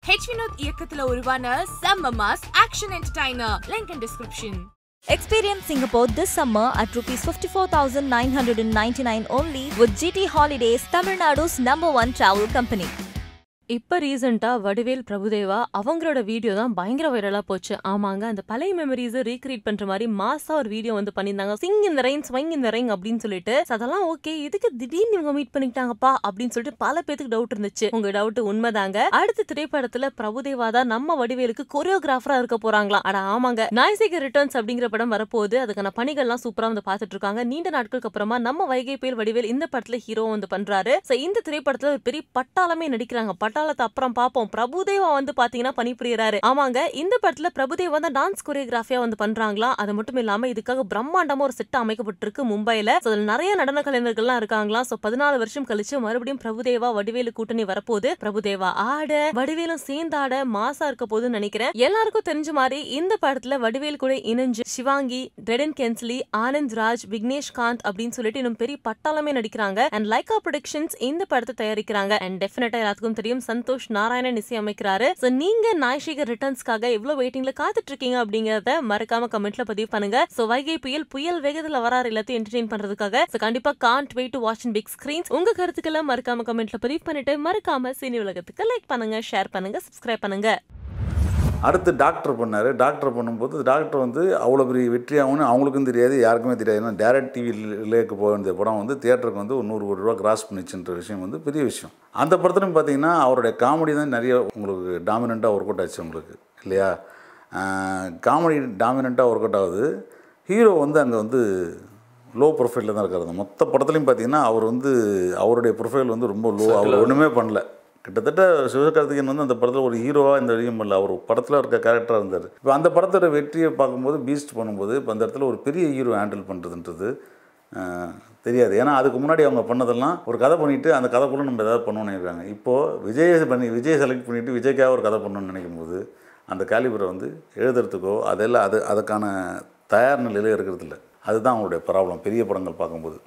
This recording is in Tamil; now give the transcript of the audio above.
ஹெச் வினோத் இயக்கத்துல உருவான செம்ம mass action entertainer link in description Experience Singapore this summer at rupees 54,999 only with GT Holidays, Tamil Nadu's number one travel company. இப்ப ரீசெண்டா வடிவேல் பிரபுதேவா அவங்களோட வீடியோ தான் பயங்கர வைரலா போச்சு ஆமாங்க அந்த பழைய மெமரிஸை ரீக்ரியேட் பண்ற மாதிரி மாசா ஒரு வீடியோ வந்து பண்ணியிருந்தாங்க சிங் இந்த ரெயின் ஸ்வைங் இந்த ரெயின் அப்படின்னு சொல்லிட்டு So அதெல்லாம் ஓகே இதுக்கு திடீர்னு இவங்க மீட் பண்ணிக்கிட்டாங்கப்பா அப்படின்னு சொல்லிட்டு பல பேத்துக்கு டவுட் இருந்துச்சு உங்க டவுட் உண்மைதாங்க அடுத்த திரைப்படத்துல பிரபுதேவா தான் நம்ம வடிவேலுக்கு கொரியோகிராஃபரா இருக்க போறாங்களாம் அட ஆமாங்க நாய்சேகர் ரிட்டர்ன்ஸ் அப்படிங்கிற படம் வரப்போகுது அதுக்கான பணிகள்லாம் சூப்பரா வந்து பாத்துட்டு இருக்காங்க நீண்ட நாட்களுக்கு அப்புறமா நம்ம வைகை புயல் வடிவேல் இந்த படத்துல ஹீரோ வந்து பண்றாரு So இந்த திரைப்படத்துல ஒரு பெரிய பட்டாளமே நடிக்கிறாங்க பட்டாளத்தை அப்புறம் பார்ப்போம் பிரபுதேவா வந்து பாத்தீங்கன்னா பணிபுரியறாரு ஆமாங்க இந்த படத்துல பிரபுதேவா தான் டான்ஸ் கொரியோகிராஃபியா வந்து பண்றாங்களா அது மட்டும் இல்லாம இதுக்காக பிரம்மாண்டமா ஒரு செட் அமைக்கப்பட்டிருக்கு மும்பைல So அதுல நிறைய நடன கலைஞர்கள்லாம் இருக்காங்களா சோ பதினாலு வருஷம் கழிச்சு மறுபடியும் பிரபுதேவா வடிவேலு கூட்டணி வரப்போகுது பிரபுதேவா ஆட வடிவேலும் சேர்ந்தாட மாசா இருக்க போகுதுன்னு நினைக்கிறேன் எல்லாருக்கும் தெரிஞ்ச மாதிரி இந்த படத்துல வடிவேல் கூட இணைஞ்சு சிவாங்கி டெடன் கென்ஸ்லி ஆனந்த் ராஜ் விக்னேஷ் காந்த் அப்படின்னு சொல்லிட்டு இன்னும் பெரிய பட்டாளமே நடிக்கிறாங்க அண்ட் லைகா ப்ரொடக்ஷன்ஸ் இந்த படத்தை தயாரிக்கிறாங்க அண்ட் டெஃபினட்டா எல்லாத்துக்கும் தெரியும் சந்தோஷ் நாராயணன் இசை அமைக்கிறாரு சோ நீங்க நாய்ஷேகர் ரிட்டர்ன்ஸ்க்காக எவ்வளவு வெயிட்டிங்ல காத்துட்டு இருக்கீங்க அப்படிங்கறத மறக்காம கமெண்ட்ல பதிவு பண்ணுங்க சோ வைகை புயல் புயல் வேகத்துல வராரு எல்லாத்தையும் என்டர்டெயின் பண்றதுக்காக சோ கண்டிப்பா can't wait to watch big screens உங்க கருத்துக்களை மறக்காம கமெண்ட்ல பதிவு பண்ணிட்டு மறக்காம சினி உலகத்துக்கு லைக் பண்ணுங்க ஷேர் பண்ணுங்க சப்ஸ்கிரைப் பண்ணுங்க அடுத்து டாக்டர் பண்ணார் டாக்டர் பண்ணும்போது டாக்டர் வந்து அவ்வளோ பெரிய வெற்றியாகும்னு அவங்களுக்கும் தெரியாது யாருக்குமே தெரியாது ஏன்னா டேரக்ட் டிவிலேக்கு போக வேண்டிய படம் வந்து தியேட்டருக்கு வந்து ஒரு நூறு கோடி ரூபா கிராஸ் பண்ணிச்சுன்ற விஷயம் வந்து பெரிய விஷயம் அந்த படத்துலையும் பார்த்தீங்கன்னா அவருடைய காமெடி தான் நிறைய உங்களுக்கு டாமினண்ட்டாக ஒர்க் அவுட் ஆச்சு உங்களுக்கு இல்லையா காமெடி டாமினண்ட்டாக ஒர்க் அவுட் ஆகுது ஹீரோ வந்து அங்கே வந்து லோ ப்ரொஃபைலில் தான் இருக்காரு அந்த மொத்த படத்துலையும் பார்த்தீங்கன்னா அவர் வந்து அவருடைய ப்ரொஃபைல் வந்து ரொம்ப லோ அவர் ஒன்றுமே பண்ணல கிட்டத்தட்ட சிவகார்த்திகேயன் வந்து அந்த படத்தில் ஒரு ஹீரோவாக இந்த வரையும் பண்ணல அவர் படத்தில் இருக்க கேரக்டராக இருந்தார் இப்போ அந்த படத்தோட வெற்றியை பார்க்கும்போது பீஸ்ட் பண்ணும்போது இப்போ அந்த இடத்துல ஒரு பெரிய ஹீரோ ஹேண்டில் பண்ணுறதுன்றது ஆஹ், தெரியாது ஏன்னா அதுக்கு முன்னாடி அவங்க பண்ணதெல்லாம் ஒரு கதை பண்ணிவிட்டு அந்த கதைக்குள்ளே நம்ம ஏதாவது பண்ணணும்னு நினைக்கிறாங்க இப்போது விஜய் பண்ணி விஜய் செலக்ட் பண்ணிவிட்டு விஜய்க்காக ஒரு கதை பண்ணணும்னு நினைக்கும் போது அந்த கேலிபரை வந்து எழுதுறதுக்கோ அதெல்லாம் அது அதுக்கான தயார் நிலையில் இருக்கிறது இல்லை அதுதான் அவங்களுடைய ப்ராப்ளம் பெரிய படங்கள் பார்க்கும்போது